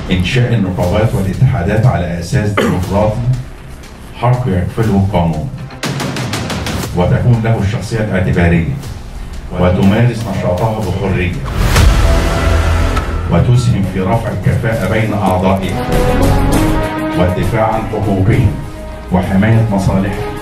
إنشاء النقابات والاتحادات على أساس ديمقراطي حق يكفله القانون وتكون له الشخصية الاعتبارية وتمارس نشاطها بحرية وتسهم في رفع الكفاءة بين أعضائها والدفاع عن حقوقهم وحماية مصالحهم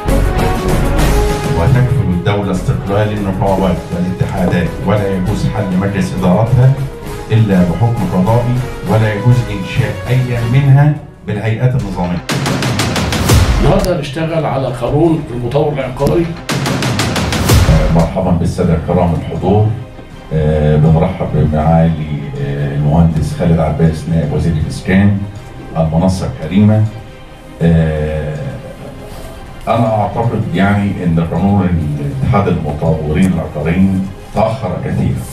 وتكفل الدولة استقلال النقابات والاتحادات ولا يجوز حل مجلس إدارتها إلا بحكم قضائي ولا يجوز إنشاء أي منها بالهيئات النظامية النهارده هنشتغل على قانون المطور العقاري مرحبا بالسادة الكرام الحضور آه، بنرحب بمعالي آه، المهندس خالد عباس نائب وزير الإسكان المنصة الكريمة آه، أنا أعتقد يعني أن قانون الاتحاد المطورين العقاريين تأخر كثيرا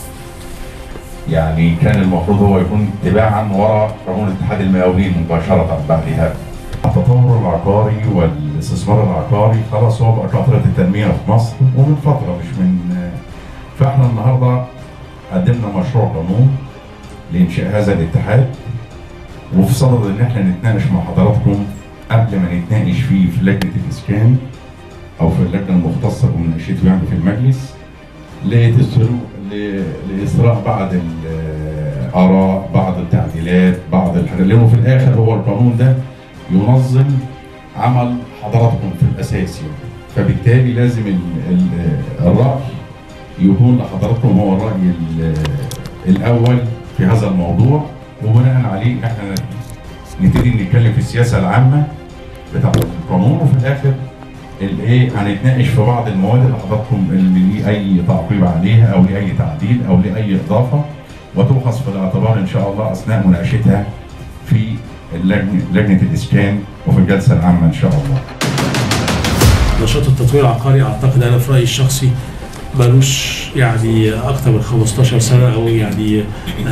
يعني كان المفروض هو يكون تباعا وراء قانون اتحاد المقاولين مباشرة بعد هذا التطور العقاري والاستثمار العقاري خلاص هو بقى فترة التنمية في مصر ومن فترة مش من فاحنا النهارده قدمنا مشروع قانون لإنشاء هذا الاتحاد وفي صدد إن احنا نتناقش مع حضراتكم قبل ما نتناقش فيه في لجنة الإسكان أو في اللجنة المختصة بمناقشته يعني في المجلس لتسرو- ل- لإسراء بعض الآراء بعض التعديلات بعض الحاجات لأنه في الآخر هو القانون ده ينظم عمل حضراتكم في الأساس يعني فبالتالي لازم ال- ال- الرأي يكون لحضراتكم هو الرأي ال- الأول في هذا الموضوع وبناء عليه احنا نبتدي نتكلم في السياسة العامة بتاعة القانون وفي الآخر الايه هنتناقش في بعض المواد اللي حضراتكم اللي ليه أي تعقيب عليها أو ليه أي تعديل أو ليه أي إضافة وتؤخذ في الاعتبار إن شاء الله أثناء مناقشتها في اللجنة لجنة الإسكان وفي الجلسة العامة إن شاء الله. نشاط التطوير العقاري اعتقد انا في رايي الشخصي ملوش يعني اكتر من 15 سنه او يعني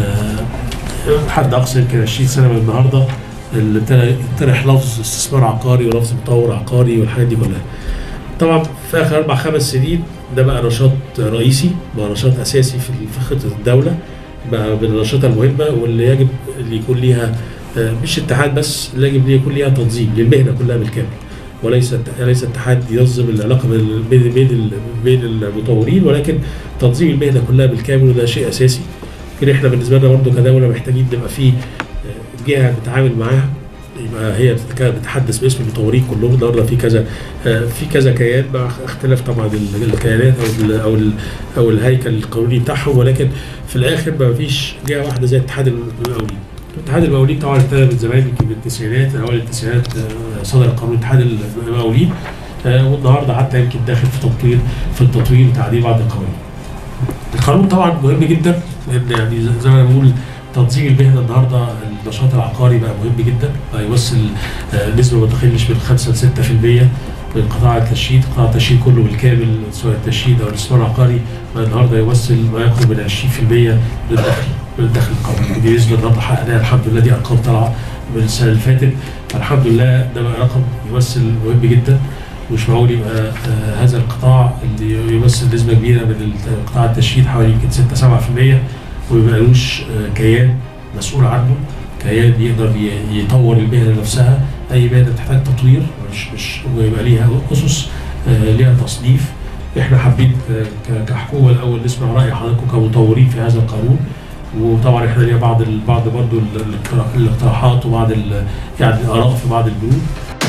آه، حد اقصى يمكن 20 سنه من النهارده اللي ابتدى يطرح لفظ استثمار عقاري ولفظ مطور عقاري والحاجات دي كلها. طبعا في اخر اربع خمس سنين ده بقى نشاط رئيسي بقى نشاط اساسي في في خطه الدوله بقى من الانشطه المهمه واللي يجب اللي يكون ليها آه، مش اتحاد بس يجب يكون ليها تنظيم للمهنه كلها بالكامل. وليس ليس اتحاد ينظم العلاقه بين بين بين بين المطورين ولكن تنظيم المهنه كلها بالكامل وده شيء اساسي. يمكن احنا بالنسبه لنا برضه كدوله محتاجين نبقى في آه، جهه نتعامل معاها يبقى هي بتتك- بتتحدث باسم المطورين كلهم النهارده في كذا آه، في كذا كيان مع اختلاف طبعا ال- الكيانات او ال او ال او الهيكل القانوني بتاعهم ولكن في الاخر ما فيش جهه واحده زي اتحاد المقاولين. اتحاد المقاولين طبعا ابتدى من زمان يمكن من التسعينات اوائل التسعينات آه، صدر قانون اتحاد المقاولين آه، والنهارده حتى يمكن داخل في تطوير في التطوير وتعديل بعض القوانين. القانون طبعا مهم جدا لان يعني زي- زي ما انا بقول تنظيم المهنه النهارده النشاط العقاري بقى مهم جدا بقى يمثل آه، نسبه ما تقلش من 5 ل 6% من قطاع التشييد، قطاع التشييد كله بالكامل سواء التشييد او الاستثمار العقاري بقى النهارده يمثل ما يقرب من 20% من الدخل من الدخل القومي، دي نسبه النهارده حققناها الحمد لله دي ارقام طالعه من السنه اللي فاتت فالحمد لله ده بقى رقم يمثل مهم جدا مش معقول يبقى آه، هذا القطاع اللي يمثل نسبه كبيره من قطاع التشييد حوالي يمكن 6 7% وما يبقالوش آه، كيان مسؤول عنه كيان يقدر ي- يطور المهنه نفسها اي مهنه تحتاج تطوير مش مش ويبقى ليها اسس آه، ليها تصنيف احنا حابين آه، ك- كحكومه الاول نسمع راي حضراتكم كمطورين في هذا القانون وطبعا احنا لينا بعض ال- بعض برضه ال- الاقتراح- الاقتراحات وبعض ال- يعني الاراء في بعض البنود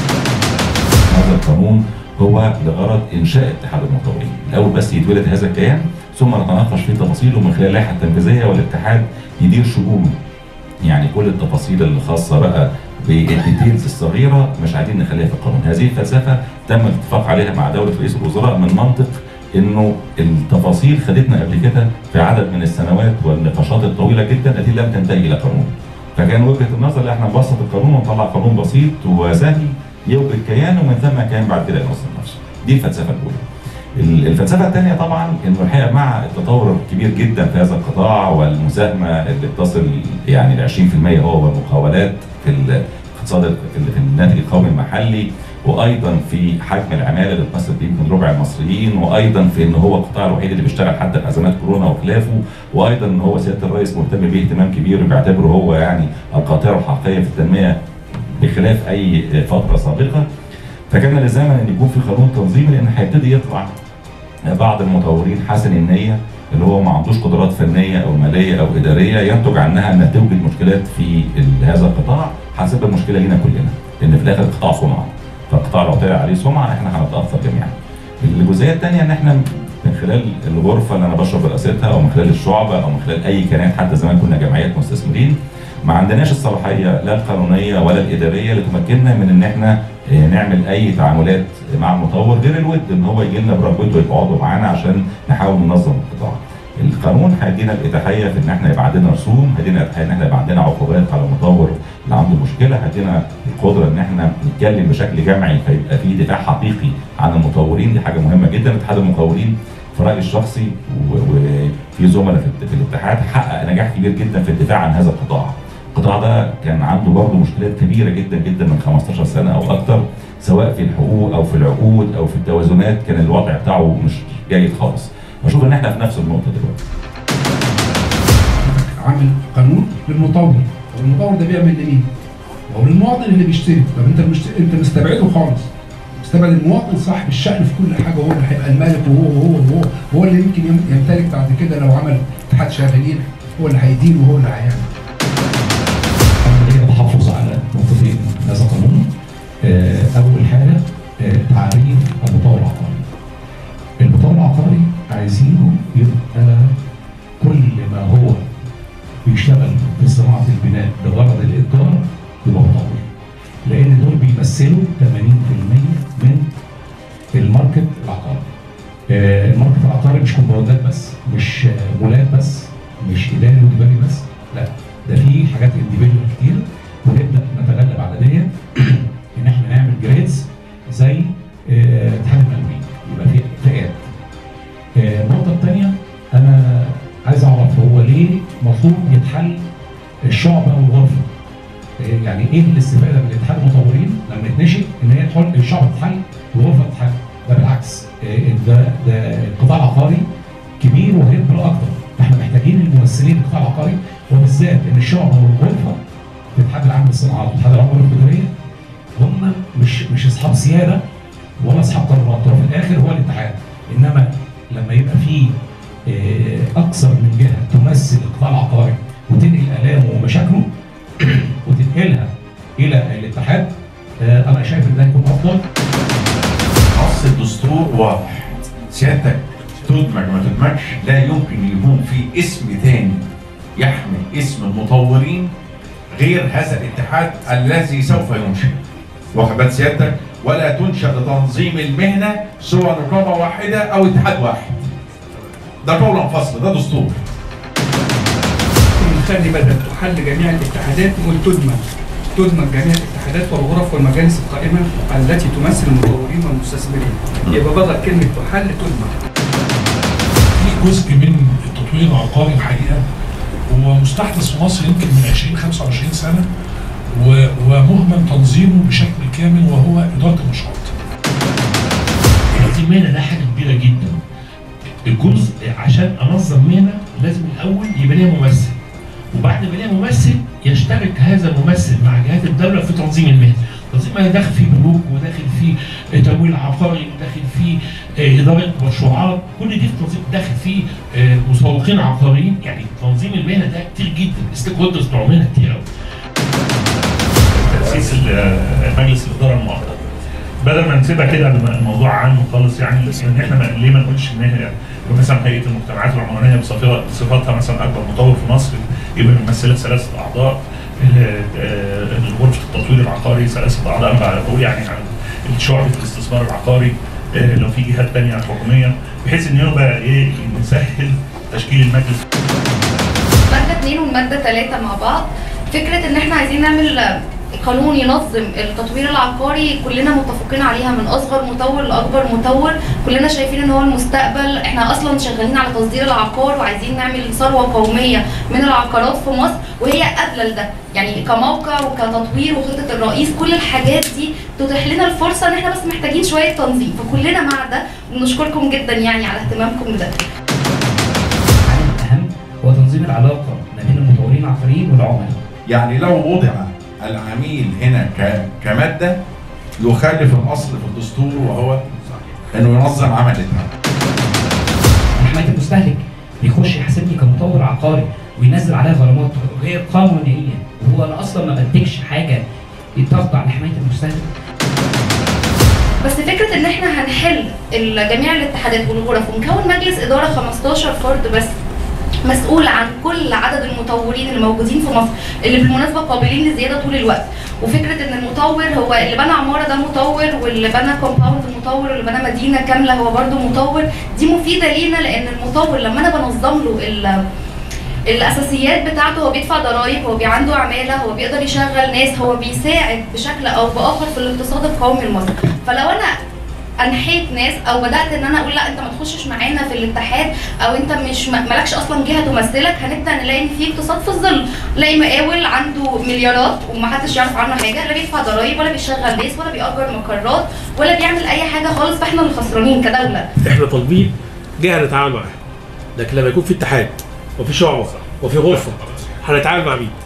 هذا القانون هو لغرض انشاء اتحاد المطورين، الاول بس يتولد هذا الكيان ثم نتناقش في تفاصيله من خلال اللائحه التنفيذيه والاتحاد يدير شؤونه. يعني كل التفاصيل الخاصه بقى بالديتيلز الصغيره مش عايزين نخليها في القانون، هذه الفلسفه تم الاتفاق عليها مع دوله رئيس الوزراء من منطق انه التفاصيل خدتنا قبل كده في عدد من السنوات والنقاشات الطويله جدا التي لم تنتهي الى قانون. فكان وجهه النظر ان احنا نبسط القانون ونطلع قانون بسيط وسهل يوجد كيان ومن ثم كيان بعد كده ينظم نفسه. دي الفلسفه الاولى. ال- الفلسفه الثانيه طبعا انه الحقيقه مع التطور الكبير جدا في هذا القطاع والمساهمه اللي بتصل يعني ل 20% هو والمقاولات في الاقتصاد في ال- في الناتج القومي المحلي وايضا في حجم العماله اللي بتمثل يمكن ربع المصريين وايضا في ان هو القطاع الوحيد اللي بيشتغل حتى في ازمات كورونا وخلافه وايضا ان هو سياده الرئيس مهتم بيه اهتمام كبير وبيعتبره هو يعني القاطره الحقيقيه في التنميه بخلاف اي فتره سابقه فكان لزاما ان يكون في قانون تنظيمي لان هيبتدي يطلع بعض المطورين حسن النيه اللي هو ما عندوش قدرات فنيه او ماليه او اداريه ينتج عنها انها توجد مشكلات في ال- هذا القطاع هتسبب مشكله لينا كلنا لان في الاخر قطاع صنع فالقطاع لو طلع عليه سمعه احنا هنتاثر جميعا. الجزئيه الثانيه ان احنا من خلال الغرفه اللي انا بشرب رئاستها او من خلال الشعبه او من خلال اي كيانات حتى زمان كنا جمعيات مستثمرين ما عندناش الصلاحيه لا القانونيه ولا الاداريه اللي تمكننا من ان احنا آه، نعمل اي تعاملات مع المطور غير الود ان هو يجي لنا برغبته ويبقى عضو معانا عشان نحاول ننظم القطاع. القانون هيدينا الاتاحيه في ان احنا يبقى عندنا رسوم، هيدينا الاتاحيه ان احنا يبقى عندنا عقوبات على المطور اللي عنده مشكله، هيدينا القدره ان احنا نتكلم بشكل جمعي فيبقى في دفاع حقيقي عن المطورين دي حاجه مهمه جدا، اتحاد المقاولين في رايي الشخصي و- وفي زملاء في في الاتحاد حقق نجاح كبير جدا في الدفاع عن هذا القطاع. القطاع ده كان عنده برضه مشكلات كبيره جدا جدا من 15 سنه او اكثر سواء في الحقوق او في العقود او في التوازنات كان الوضع بتاعه مش جيد خالص. بشوف ان احنا في نفس النقطه دلوقتي. عامل قانون للمطور والمطور ده بيعمل لمين؟ هو للمواطن اللي بيشتري طب انت مش انت مستبعده خالص مستبعد المواطن صاحب الشأن في كل حاجه هو اللي هيبقى المالك وهو وهو وهو هو اللي يمكن يم- يمتلك بعد كده لو عمل اتحاد شغالين هو اللي هيدير وهو اللي هيعمل عملية تحفظ على نقطتين من هذا القانون آه، أول حاجة آه، تعريف المطور العقاري المطور العقاري عايزينه يبقى كل ما هو بيشتغل في صناعة البناء بغرض الإتجار يبقى مطور لأن دول بيمثلوا 80% من الماركت العقاري آه، الماركت العقاري مش كومباوندات بس مش آه، مولات بس مش إداري وتجاري بس لا ده في حاجات انديفيدوال كتير ونبدا نتغلب على ديت ان احنا نعمل جريدز زي آه، اتحاد المقاولين يبقى في فئات. آه، النقطه الثانيه انا عايز اعرف هو ليه المفروض يتحل الشعبه والغرفه؟ آه، يعني ايه الاستفاده من اتحاد المطورين لما يتنشئ ان هي تحل الشعبه تتحل والغرفه تتحل؟ ده بالعكس آه، ده ده القطاع العقاري كبير وهيكبر اكتر فاحنا محتاجين الممثلين القطاع العقاري وبالذات ان الشعبه والغرفه في الاتحاد العام للصناعات والاتحاد العام للتجاريه هم مش مش اصحاب سياده ولا اصحاب قرارات هو في الاخر هو الاتحاد انما لما يبقى في آه، اكثر من جهه تمثل القطاع العقاري وتنقل الامه ومشاكله وتنقلها الى الاتحاد آه، انا شايف ان ده هيكون افضل نص الدستور واضح سيادتك تدمج ما تدمجش لا يمكن يكون في اسم تاني يحمل اسم المطورين غير هذا الاتحاد الذي سوف ينشئ واخد بال سيادتك ولا تنشا لتنظيم المهنه سوى نقابه واحده او اتحاد واحد ده قولا فصل ده دستور نخلي بدل تحل جميع الاتحادات نقول تدمج تدمج جميع الاتحادات والغرف والمجالس القائمة التي تمثل المطورين والمستثمرين يبقى بدل كلمة تحل تدمج في جزء من التطوير العقاري الحقيقه هو مستحدث في مصر يمكن من 20 25 سنه و- ومهمل تنظيمه بشكل كامل وهو اداره المشروعات. تنظيم مهنه ده حاجه كبيره جدا الجزء عشان انظم مهنه لازم الاول يبقى ليها ممثل وبعد ما ليها ممثل يشترك هذا الممثل مع جهات الدوله في تنظيم المهنه تنظيم المهنه داخل فيه بنوك وداخل فيه تمويل عقاري وداخل فيه آه، اداره مشروعات كل دي في تنظيم داخل فيه آه، مسوقين عقاريين يعني تنظيم المهنه ده كتير جدا ستيك هولدرز بتوع مهنه كتير قوي تاسيس ال- مجلس الاداره المؤقت بدل ما نسيبها كده الموضوع عنه خالص يعني ان احنا ما- ليه ما نقولش ان هي يبقى مثلا هيئه المجتمعات العمرانيه بصفها- بصفتها مثلا اكبر مطور في مصر يبقى ممثله ثلاثه اعضاء ال- آه، غرفه التطوير العقاري ثلاثه اعضاء انا بقول يعني عن شعبه الاستثمار العقاري آه، لو في جهات تانية حكوميه بحيث ان يبقى ايه نسهل تشكيل المجلس مادة اتنين والمادة تلاتة مع بعض فكرة ان احنا عايزين نعمل قانون ينظم التطوير العقاري كلنا متفقين عليها من اصغر مطور لاكبر مطور كلنا شايفين ان هو المستقبل احنا اصلا شغالين على تصدير العقار وعايزين نعمل ثروه قوميه من العقارات في مصر وهي قابله لده يعني كموقع وكتطوير وخطه الرئيس كل الحاجات دي تتيح لنا الفرصه ان احنا بس محتاجين شويه تنظيم فكلنا مع ده ونشكركم جدا يعني على اهتمامكم بده العامل الأهم هو تنظيم العلاقة ما بين المطورين العقاريين والعملاء يعني لو وضع العميل هنا ك- كمادة يخالف الأصل في الدستور وهو أنه ينظم عمل الدولة حماية المستهلك بيخش يحاسبني كمطور عقاري وينزل عليها غرامات غير قانونية وهو أنا أصلا ما بنتجش حاجة تخضع لحماية المستهلك بس فكره ان احنا هنحل ال- جميع الاتحادات والغرف ونكون مجلس اداره 15 فرد بس مسؤول عن كل عدد المطورين الموجودين في مصر اللي بالمناسبه قابلين للزياده طول الوقت وفكره ان المطور هو اللي بنى عماره ده مطور واللي بنى كومباوند مطور واللي بنى مدينه كامله هو برده مطور دي مفيده لينا لان المطور لما انا بنظم له ال- الاساسيات بتاعته هو بيدفع ضرائب هو بي عنده عماله هو بيقدر يشغل ناس هو بيساعد بشكل او باخر في الاقتصاد القومي المصري فلو انا انحيت ناس او بدات ان انا اقول لا انت ما تخشش معانا في الاتحاد او انت مش م- مالكش اصلا جهه تمثلك هنبدا نلاقي ان في اقتصاد في الظل نلاقي مقاول عنده مليارات ومحدش يعرف عنه حاجه لا بيدفع ضرائب ولا بيشغل ناس ولا بيأجر مقرات ولا بيعمل اي حاجه خالص فاحنا اللي خسرانين كدوله احنا طالبين جهه نتعامل معاها لكن لما يكون في اتحاد وفي شعبه وفي غرفه هنتعامل مع مين؟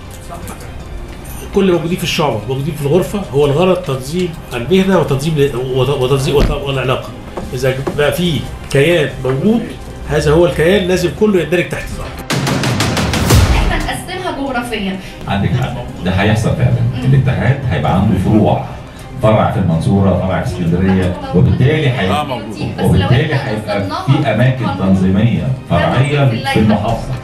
كل اللي موجودين في الشعبه موجودين في الغرفه هو الغرض تنظيم المهنه وتنظيم وتنظيم وت- والعلاقه اذا بقى في كيان موجود هذا هو الكيان لازم كله يندرج تحته احنا نقسمها جغرافيا عندك حق ده هيحصل فعلا الاتحاد هيبقى عنده فروع فرع في المنصوره فرع في اسكندريه وبالتالي اه هيبقى موجود وبالتالي هيبقى في اماكن تنظيميه فرعيه في المحافظه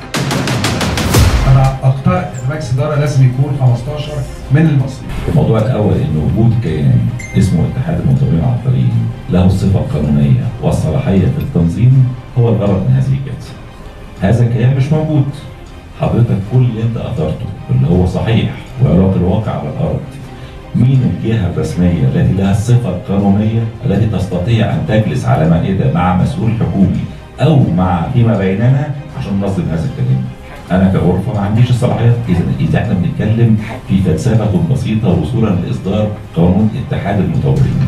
انا اقترح ان مجلس الاداره لازم يكون 15 من المصريين الموضوع الاول ان وجود كيان اسمه اتحاد المطورين العقاريين له الصفه القانونيه والصلاحيه في التنظيم هو الغرض من هذه الجلسه. هذا الكيان مش موجود. حضرتك كل اللي انت اثرته اللي هو صحيح ويراك الواقع على الارض. مين الجهه الرسميه التي لها الصفه القانونيه التي تستطيع ان تجلس على مائده مع مسؤول حكومي او مع فيما بيننا عشان ننظم هذا الكلام؟ انا كغرفه ما عنديش الصلاحيات اذا اذا احنا بنتكلم في فلسفه بسيطه وصولا لاصدار قانون اتحاد المطورين.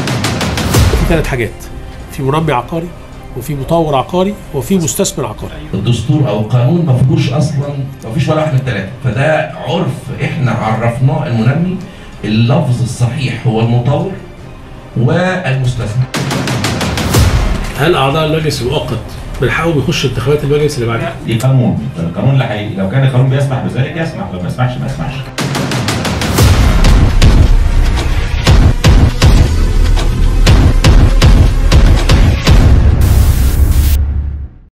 في ثلاث حاجات في مربي عقاري وفي مطور عقاري وفي مستثمر عقاري الدستور او القانون ما فيهوش اصلا ما فيش ولا واحد من الثلاثه فده عرف احنا عرفناه المنمي اللفظ الصحيح هو المطور والمستثمر هل اعضاء المجلس المؤقت من حقهم يخشوا انتخابات المجلس اللي بعدها؟ دي قانون، فالقانون اللي حي... لو كان القانون بيسمح بذلك يسمح، لو ما يسمحش ما يسمحش.